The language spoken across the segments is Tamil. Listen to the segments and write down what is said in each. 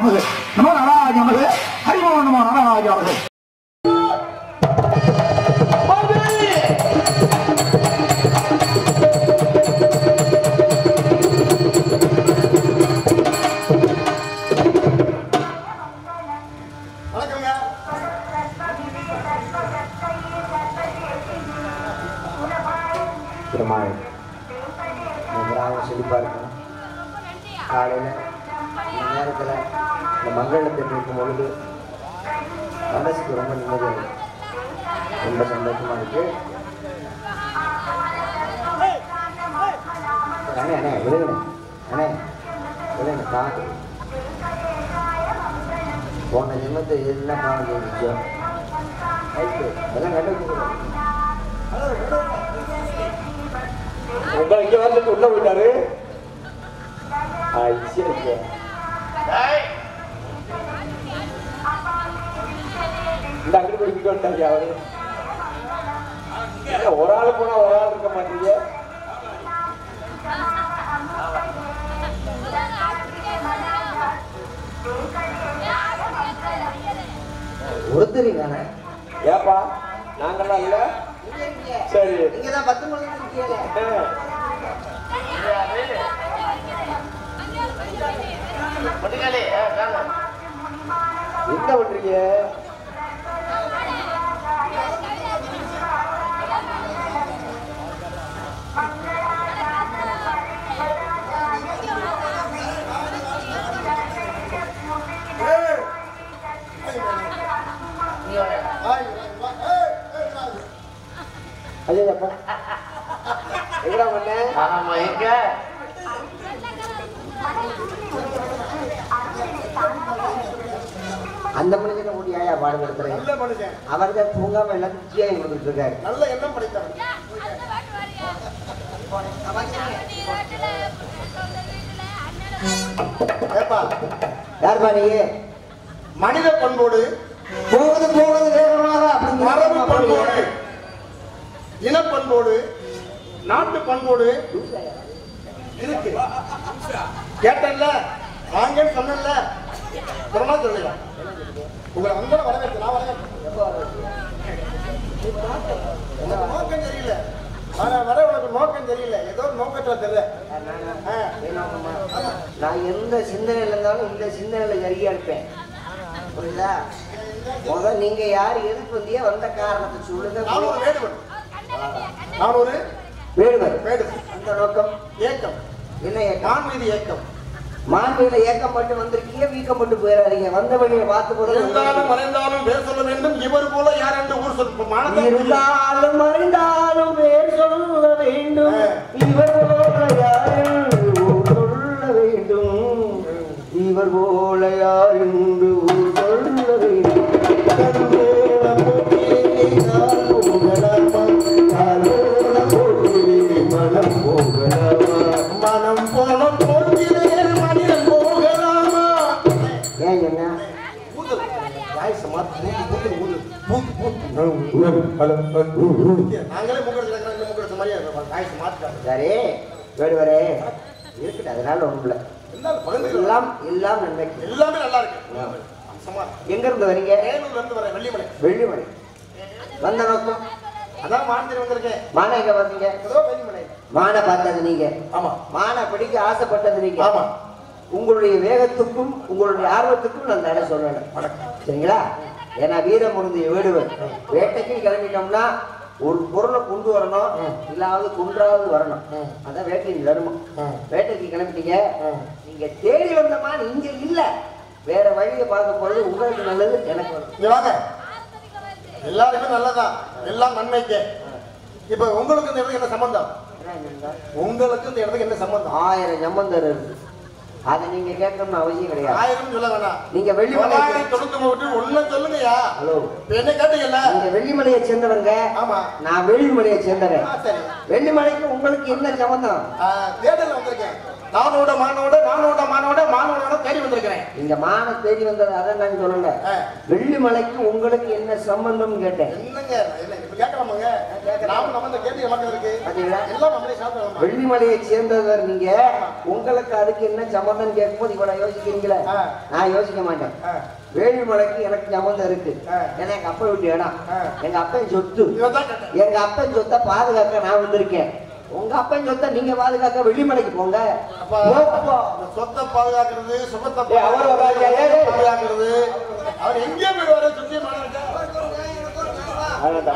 நமது நமோ நாராஜ நமது ஹரிமோ நமோ நாராஜ நமது வணக்கங்க பெருமாள் இந்த கிராமம் செழிப்பாக இருக்கும் காலையில் இந்த நேரத்தில் இந்த மங்களத்தை இருக்கும் பொழுது மனசுக்கு ரொம்ப நிம்மதியாக இருக்கு ரொம்ப சந்தோஷமாக இருக்கு அண்ணே அண்ணே விடுங்கண்ணே அண்ணே விடுங்க காத்து போன ஜென்மத்தை என்ன காண செஞ்சோ ரைட்டு இதெல்லாம் கண்டுபிடிக்கணும் உங்களை இங்க வந்துட்டு உள்ள போயிட்டாரு ஐயா இந்த அங்கிட்டு போய் வந்துட்டாங்க அவரு என்ன, ஒரு ஆள் போனா ஒரு ஆள் இருக்க மாட்டீங்க ஒருத்தரிங்கானே ஏப்பா நாங்கெல்லாம் இல்ல சரி நீங்க தான் பத்து மணி இருக்கீங்க ஆ. என்ன பண்றீங்க ஐயா அப்பா எங்கடா பண்ண ஆமா எங்க அந்த மனுஷனை கூட்டி ஏயா பாடுபடுத்துறேன் நல்ல மனுஷன் அவர் தான் தூங்காம எல்லாம் குச்சியாகி கொடுத்துட்டு இருக்காரு நல்ல எண்ணம் படைத்தவன் ஏப்பா யாருப்பா நீங்க மனித பண்போடு போகுது போகுது வேகமாக மரபு பண்போடு அப்படி இனப்பண்போடு நாட்டு பண்போடு இருக்கு கேட்டல்ல வாங்கன்னு சொன்னல அப்புறமா சொல்லுங்க உங்களை அங்க வரவேற்று நான் வரவேற்று உனக்கு நோக்கம் தெரியல வர வர உனக்கு நோக்கம் தெரியல ஏதோ ஒரு நோக்கத்துல தெரியல ஆ. நான் எந்த சிந்தனையில இருந்தாலும் இந்த சிந்தனையில சரியா இருப்பேன் புரியுதா முத நீங்க யார் எதுக்கு வந்தியா வந்த காரணத்தை நான் ஒரு சொல்லுங்க வேடுவன் நான் ஒரு வேடுவர் வேடுவன் அந்த நோக்கம் ஏக்கம் என்ன ஏக்கம் நான் மீது ஏக்கம் மாண்புல ஏக்கம் மட்டும் வந்திருக்கீங்க வீக்கம் மட்டும் போயிடாதீங்க வந்த வழியை பார்த்து இருந்தாலும் போறது மறைந்தாலும் பேர் சொல்ல வேண்டும் இவர் போல யார் என்று ஊர் சொல்ல மானத்தை இருந்தாலும் மறைந்தாலும் பேர் சொல்ல வேண்டும் இவர் போல யார் என்று ஊர் சொல்ல வேண்டும் இவர் போல யார் என்று ஊர் சொல்ல வேண்டும் கருவேலம் போற்றியே நான் போகலாமா? காலோலம் போற்றியே மனம் போகலாமா? மனம் போன போக்கிலே மனிதன் போகலாமா ஏன் என்ன ஊதல். வாய்ஸ் மாத்து, ஊத்து, ஊத்து, ஊத்து. ஊத்து, ஊத்து. நாங்களே முகடிச்சு கிடக்கிறோம், முகடிச்ச மாதிரியே இருக்கும். வாய்ஸ் மாத்துறாங்க. சரி வேடுவரே இருக்கட்டும் அதனால ஒண்ணும் இல்லை எல்லாரும் பகிர்ந்துக்கலாம். எல்லாம் எல்லாம் நன்மைக்கு எல்லாமே நல்லா இருக்கு அம்சமா இருக்கு. எங்க இருந்து வரீங்க வேலூர்ல இருந்து வரேன் வெள்ளிமலை வெள்ளிமலை வந்த நோக்கம் அதான் மாந்திரி வந்திருக்கேன் மானை எங்க பார்த்தீங்க ஏதோ வெள்ளிமலை மானை பார்த்தது நீங்க ஆமா மானை பிடிக்க ஆசைப்பட்டது நீங்க ஆமா உங்களுடைய வேகத்துக்கும் உங்களுடைய ஆர்வத்துக்கும் நான் தடை சொல்லணும் சரிங்களா ஏன்னா வீரம் முருந்திய வேடுவர் வேட்டைக்கு கிளம்பிட்டோம்னா ஒரு பொருளை கொண்டு வரணும் இல்லாவது கொன்றாவது வரணும் அதான் வேட்டையின் தர்மம் வேட்டைக்கு கிளம்பிட்டீங்க நீங்க தேடி வந்த மாதிரி இங்க இல்ல வேற வழியை பார்க்க போறது உங்களுக்கு நல்லது எனக்கு நல்லது. இங்க வாங்க எல்லாருமே நல்லதான் எல்லாம் நன்மைக்கு இப்ப உங்களுக்கு இந்த இடத்துக்கு என்ன சம்பந்தம் என்ன இருந்தா? உங்களுக்கு இந்த இடத்துக்கு என்ன சம்பந்தம் ஆயிரம் சம்பந்தர் இருக்கு அதை நீங்க கேட்கணும்னு அவசியம் கிடையாது ஆயிரம் சொல்ல வேணாம் நீங்க வெள்ளிமலை தொள்ளாயிரத்தி தொண்ணூத்தி விட்டு ஒண்ணு சொல்லுங்கய்யா ஹலோ இப்ப என்ன கேட்டீங்கல்ல நீங்க வெள்ளிமலையை சேர்ந்தவங்க ஆமா நான் வெள்ளிமலையை சேர்ந்தவன் ஆ, சரி வெள்ளிமலைக்கு உங்களுக்கு என்ன சம்பந்தம் ஆ, தேடல்ல வந்திருக்கேன் நானோட மானோட நானோட மானோட மானோட தேடி வந்திருக்கிறேன் இங்க மான தேடி வந்தது அதை நான் சொல்லல ஆ, வெள்ளிமலைக்கு உங்களுக்கு என்ன சம்பந்தம் கேட்டேன் என்னங்க என்ன இப்ப கேட்கலாமாங்க நாம நம்ம இந்த கேள்வி நமக்கு இருக்கு பாத்தீங்களா? எல்லாம் நம்மளே சாப்பிடலாம் வெள்ளிமலையை சேர்ந்தவர் நீங்க உங்களுக்கு அதுக்கு என்ன சம்பந்தம் கேட்கும்போது இவ்வளவு யோசிக்கிறீங்களே ஆ. நான் யோசிக்க மாட்டேன் ஆ. வேலிமலைக்கு எனக்கு சம்பந்தம் இருக்கு ஆ. ஏன்னா எங்க அப்பா வீட்டு இடம் ஆ. எங்க அப்பன் சொத்து இவன் தான் கேட்டேன் எங்க அப்பன் சொத்தை பாதுகாக்க நான் வந்திருக்கேன் உங்க அப்பன் சொத்தை நீங்க பாதுகாக்க வெள்ளிமலைக்கு போங்க அப்பா, போப்போ. இந்த சொத்தை பாதுகாக்கிறது சுகத்தை ஏய், அவர் வராரு, ஏய், ஏய், ஏய். பாதுகாக்கிறது அவர் எங்கேயே போயிடுவாரு சுத்தி அவ்வளவுதான்.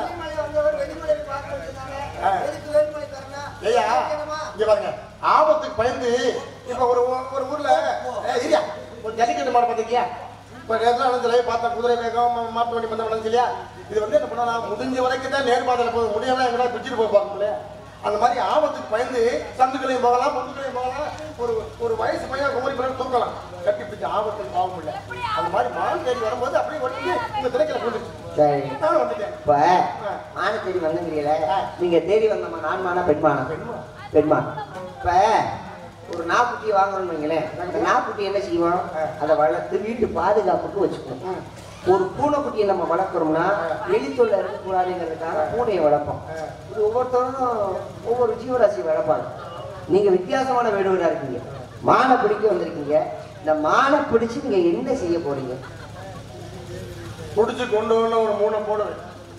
ஐயா இங்க பாருங்க ஆபத்துக்கு பயந்து இப்ப ஒரு ஊ- ஒரு ஊர்ல ஏய், இருயா ஒரு ஜல்லிக்கட்டு மாடு பார்த்திருக்கியா இப்ப நேரத்தில் நடந்ததுல பார்த்தா குதிரை வேகம் மா- மாட்டு வண்டி பந்தம் நடந்துச்சு இல்லையா இது வந்து என்ன பண்ணலாம் முடிஞ்ச வரைக்கும் தான் நேர்பாதையில் போக முடியாம எங்கடா பிடிச்சிட்டு போய் பார்க்கல அந்த மாதிரி ஆபத்துக்கு பயந்து சந்துக்களையும் போகலாம் பொந்துக்களையும் போகலாம் ஒரு ஒரு வயசு பையன் குமரி பிறகு தூக்கலாம் கட்டி பிடிச்ச ஆபத்துக்கு போக முடியல அந்த மாதிரி மான் தேடி வரும்போது அப்படியே ஒட்டி இந்த திரைக்கல போட்டுச்சு சரி நானும் வந்துட்டேன் இப்ப மான தேடி வந்துங்கிறீங்களே நீங்க தேடி வந்தம்மா நான் மானா பெண்மானா பெண்மான் இப்ப ஒரு நாக்குட்டி வாங்கணும்னு வைங்களேன் அந்த நாக்குட்டி என்ன செய்வோம் அதை வளர்த்து வீட்டு பாதுகாப்புக்கு வச்சுக்கணும் ஒரு பூனைக்குட்டியை நம்ம வளர்க்குறோம்னா எலித்தொல்லை இருக்கக்கூடாதுங்கிறதுக்காக பூனையை வளர்ப்போம் இது ஒவ்வொருத்தரும் ஒவ்வொரு ஜீவராசி வளர்ப்பாங்க நீங்க வித்தியாசமான வேடுவரா இருக்கீங்க மானை பிடிக்க வந்திருக்கீங்க இந்த மானை பிடிச்சு நீங்க என்ன செய்ய போறீங்க பிடிச்சி கொண்டு வந்து ஒரு மூணை போடுவேன்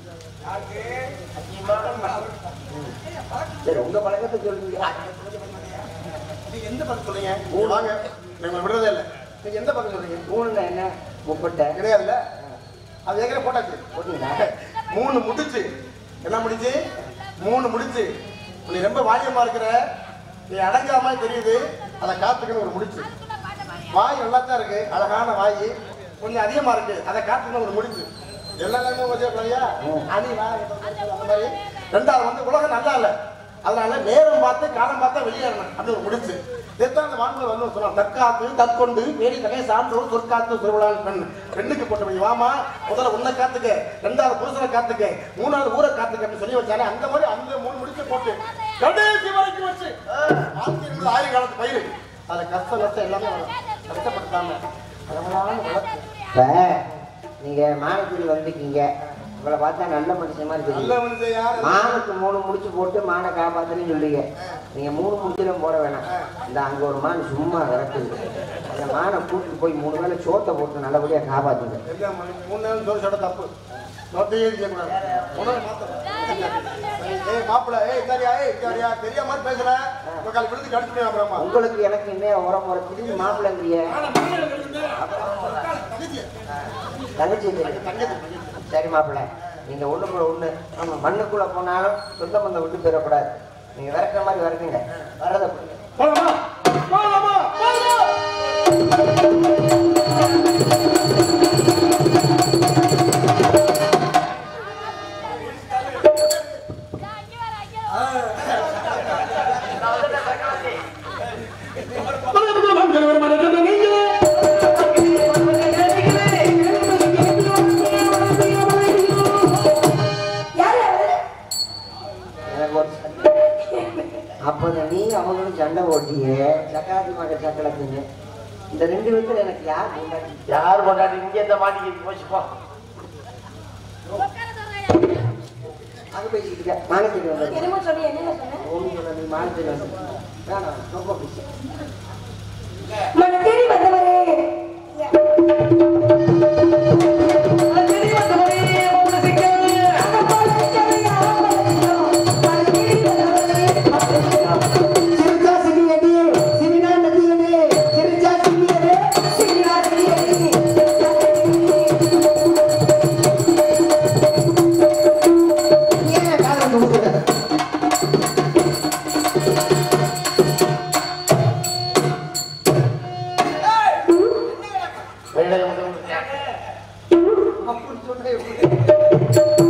சரி உங்க பழக்கத்தை சொல்லுங்க நீங்க எந்த பக்கம் சொல்றீங்க நீங்க வாங்க நீங்க விடுறதே இல்லை நீங்க எந்த பக்கம் சொல்றீங்க மூணுல என்ன முப்பட்டை கிடையாதுல்ல அது ஏற்கனவே போட்டாச்சு போட்டீங்களா மூணு முடிச்சு என்ன முடிச்சு மூணு முடிச்சு நீ ரொம்ப வாலியமா இருக்கிற நீ அடங்காம மாதிரி தெரியுது அதை காத்துக்கணும் ஒரு முடிச்சு வாய் நல்லா தான் இருக்கு அழகான வாய் கொஞ்சம் அதிகமா இருக்கு அதை காத்துக்கணும் ஒரு முடிச்சு எல்லா நேரமும் வச்சுக்கலையா அணி வாய் அந்த மாதிரி ரெண்டாவது வந்து உலகம் நல்லா இல்லை அதனால நேரம் பார்த்து காலம் பார்த்தா வெளியேறணும் அது ஒரு முடிச்சு இதைத்தான் அந்த வான்மொழி வந்து சொன்னான் தற்காத்து தற்கொண்டு வேடி தகை சான்றோர் சொற்காத்து திருவிழான் பெண் பெண்ணுக்கு போட்டவங்க வாமா முதல்ல உன்னை காத்துக்க ரெண்டாவது புருஷனை காத்துக்க மூணாவது ஊரை காத்துக்க அப்படின்னு சொல்லி வச்சாலே அந்த மாதிரி அந்த மூணு முடிச்சு போட்டு கடைசி வரைக்கும் வச்சு வாழ்க்கை என்பது ஆயிரம் காலத்து பயிர் அதுல கஷ்டம் நஷ்டம் எல்லாமே வரும் கஷ்டப்படுத்தாம அதனால வளர்த்து இப்ப நீங்க மானத்தூரி வந்திருக்கீங்க உங்களை பார்த்தா நல்ல மனுஷன் மாதிரி நல்ல தெரியும் மனுஷன் யாரு மானுக்கு மூணு முடிச்சு போட்டு மானை காப்பாத்துன்னு சொல்றீங்க நீங்க மூணு முடிச்சிலும் போட வேணாம் இந்த அங்க ஒரு மான் சும்மா கிடக்குது அந்த மானை கூட்டிட்டு போய் மூணு வேளை சோத்தை போட்டு நல்லபடியா காப்பாத்துங்க எந்த மனுஷன்? மூணு நேரம் ஜோடி சொல்ல தப்பு நோட்டையே செய்யக்கூடாது உணவு மாத்தணும் ஏய் மாப்பிள்ள ஏய் இந்தாரியா ஏய் இந்தாரியா தெரியாம மாதிரி பேசுற ஒரு கால் விழுந்து கடிச்சுட்டு அப்புறமா உங்களுக்கு எனக்கு என்ன உரம் உரத்துக்கு மாப்பிள்ளைங்கிறிய தங்கச்சி தெரியும். சரி மாப்பிள்ளை நீங்க ஒண்ணுக்குள்ள ஒண்ணு ஆமா மண்ணுக்குள்ள போனாலும் சொந்த பந்தம் விட்டு போயிடக்கூடாது நீங்க விறக்குற மாதிரி விறக்குங்க வரத பிடிங்க போலாமா போலாமா போலாமா எனக்கு ஒரு சண்டை. அப்ப நீ அவங்களும் சண்டை ஓட்டிய சக்காத்தி மக சக்கலத்துங்க இந்த ரெண்டு பேத்துல எனக்கு யார் முன்னாடி யார் கொண்டாடி இங்கே இந்த மாட்டிக்கு போச்சுப்பா அது பேசிக்கிட்டு இருக்க மானத்துக்கு வந்து என்னமோ சொல்லி என்ன சொன்ன ஒண்ணு சொல்ல நீ மானத்துக்கு வந்து வேணாம் ரொம்ப பிடிச்சி மன தேடி வந்தவரே சிரிச்சா சிரியடி சிரினா நதியடி சிரிச்சா சிரியடி ஏன் காலம் தூக்குற வெள்ளை மட்டும் வந்துட்டாங்க. அப்படி சொன்னா எப்படி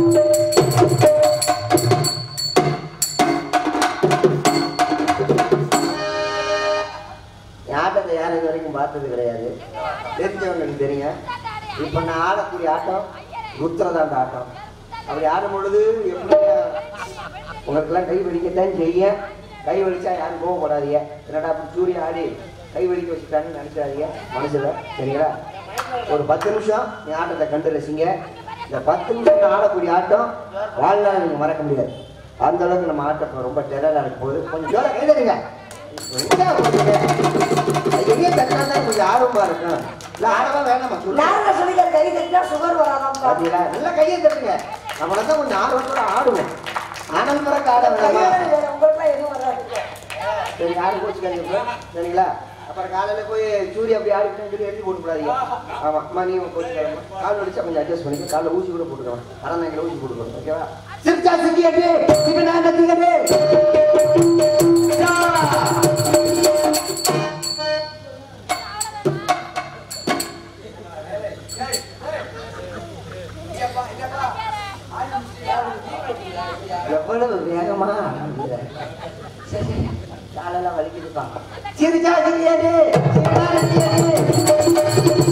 ஆட்டத்தை யாரும் இது வரைக்கும் பார்த்தது கிடையாது தெரிஞ்சவங்களுக்கு தெரியும் இப்போ நான் ஆடக்கூடிய ஆட்டம் ருத்ரதாண்ட ஆட்டம் அப்படி ஆடும் பொழுது எப்படி உங்களுக்கெல்லாம் கை வலிக்கத்தான் செய்ய கை வலிச்சா யாரும் கோவப்படாதீங்க என்னடா அப்படி சூரியன் ஆடி கை வலிக்க வச்சுட்டான்னு நினைச்சாதீங்க மனசுல சரிங்களா ஒரு பத்து நிமிஷம் நீ ஆட்டத்தை கண்டு ரசிங்க இந்த பத்து நிமிஷம் ஆடக்கூடிய ஆட்டம் வாழ்நாள் நீங்க மறக்க முடியாது அந்த அளவுக்கு நம்ம ஆட்டம் ரொம்ப டெரரா இருக்கும் போது கொஞ்சம் ஜோர கைதடுங்க எங்கே தட்டினா கொஞ்சம் ஆர்வமா இருக்கும் இல்ல ஆடவா வேணாமா சொல்லு நான் சொல்லிக்கிற கை தட்டினா சுகர் வராதாம் பாத்தீங்களா நல்லா கையை தட்டுங்க நம்மள தான் கொஞ்சம் ஆர்வத்தோட ஆடுவோம் ஆனல் மறக்க ஆட வேணாமா உங்களுக்குலாம் எதுவும் வராது சரி யாரும் கோச்சுக்காதீங்க சரிங்களா அப்புறம் காலையில போய் சூரிய அப்படி ஆடிட்டு சொல்லி எழுதி போட்டு போடாதீங்க ஆமா அம்மா நீ கோச்சுக்காதீங்க கால் வலிச்சா கொஞ்சம் அட்ஜஸ்ட் பண்ணிக்க காலைல ஊசி கூட போட்டுக்கலாம் ஆனால் நான் ஊசி போட்டுக்கணும் ஓகேவா சிரிச்சா சிக்கியட்டு சிக்கனா நத்திக்கட்டு எவ்வளவு வேகமா ஆடுற. சரி சரி காலெல்லாம் வலிக்குதுப்பா சிரிச்சா சிரியாது சிரிச்சா சிரியாது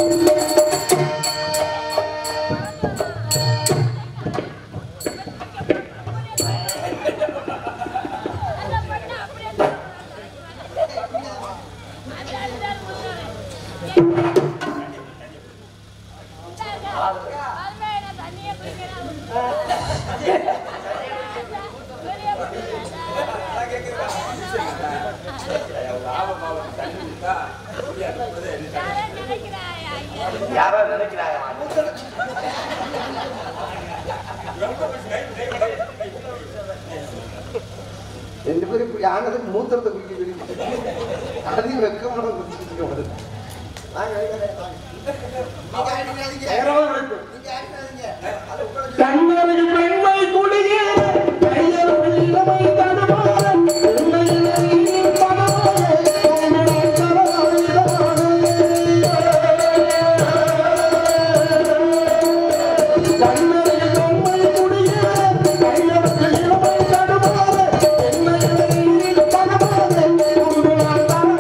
யாரோ நினைக்கிறாங்க ரெண்டு பேரும் இப்படி ஆனதுக்கு மூத்திரத்தை குடிக்க விரும்பி அதையும் வெக்கமான குடிச்சுட்டு வருது கண்ணறிவு பெண்மை குடியே கையறிவு இளமை தடுமாற பெண்மையிலே பணமாக உன்னை கண்ணறிவு பெண்மை குடியே கையறிவு இளமை தடுமாற பெண்மையிலே பணமாக உன்னை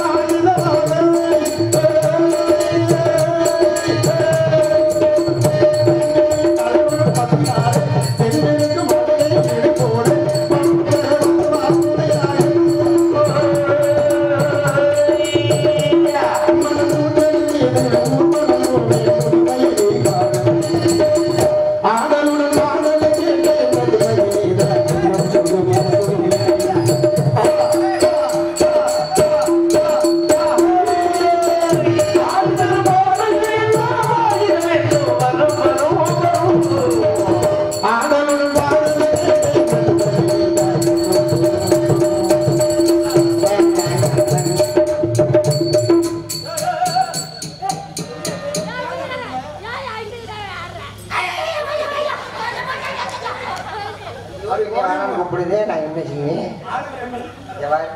கூப்பிடுதே நான் என்ன செய்வேன் இங்க வா.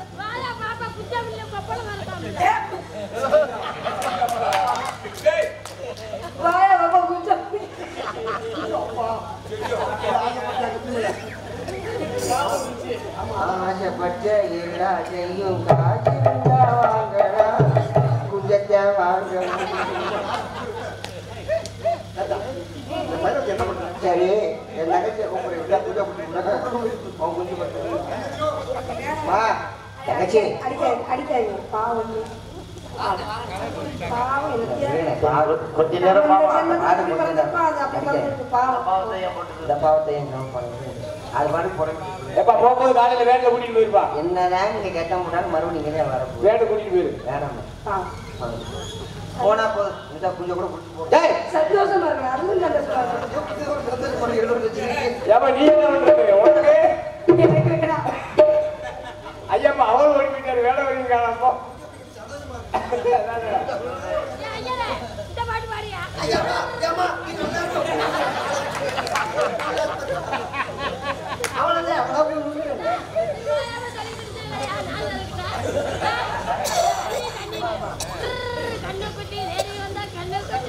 வாய பாப்பா கொஞ்சம் ஆசைப்பட்ட எல்லா செய்யும் காய்ச்சிருந்தா வாங்கலாம் குஞ்சத்தை வாங்கலாம் இந்த பையனுக்கு என்ன பண்ற சரி என் தங்கச்சியை கூப்பிடு விட்டா பூஜை பண்ணி உன் குஞ்சு பண்ணு மா தங்கச்சி அடிக்காது அடிக்காது பாவம் பாவம் எனக்கு பாவம். கொஞ்ச நேரம் பாவம் ஆடு போட்டு அது அப்படி வந்திருக்கு பாவம் பாவத்தை ஏன் போட்டுது இந்த பாவத்தை என் கவனம் பண்ணுங்க அது மாதிரி போட எப்பா போகும்போது காலையில வேட்டில் கூட்டிட்டு போயிருப்பா என்னதான் நீங்க கேட்க முடியாது மறுபடியும் நீங்க தான் வரப்போ வேட்டை கூட்டிட்டு போயிரு வேணாம் பாவம் போனா போதும் இந்த குஞ்சை கூட பிடிச்சி போ டேய் சந்தோஷமா இருக்கணும் அதுவும் சந்தோஷமா இருக்கணும் ஏப்பா நீ என்ன பண்றது உனக்கு எனக்கு வேணாம் ஐயப்பா அவர் ஓடி போயிட்டாரு வேலை வரைக்கும் காணப்போ இந்த பாட்டு பாடியா கண்ணுக்குட்டி தேடி வந்தா கண்ணுக்குட்டி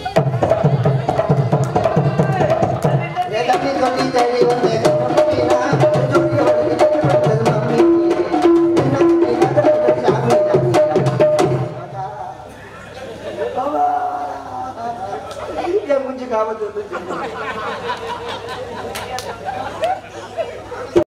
தம்பி சொல்லி தேடி வந்து குட்டினா, குட்டி அவளுக்கு கட்டி கொடுத்தது மம்மி. சின்ன குட்டி கதை கொடுத்தது சாமி, சாமி, சாமி. பாபா. என் குஞ்சு காவத்து வந்து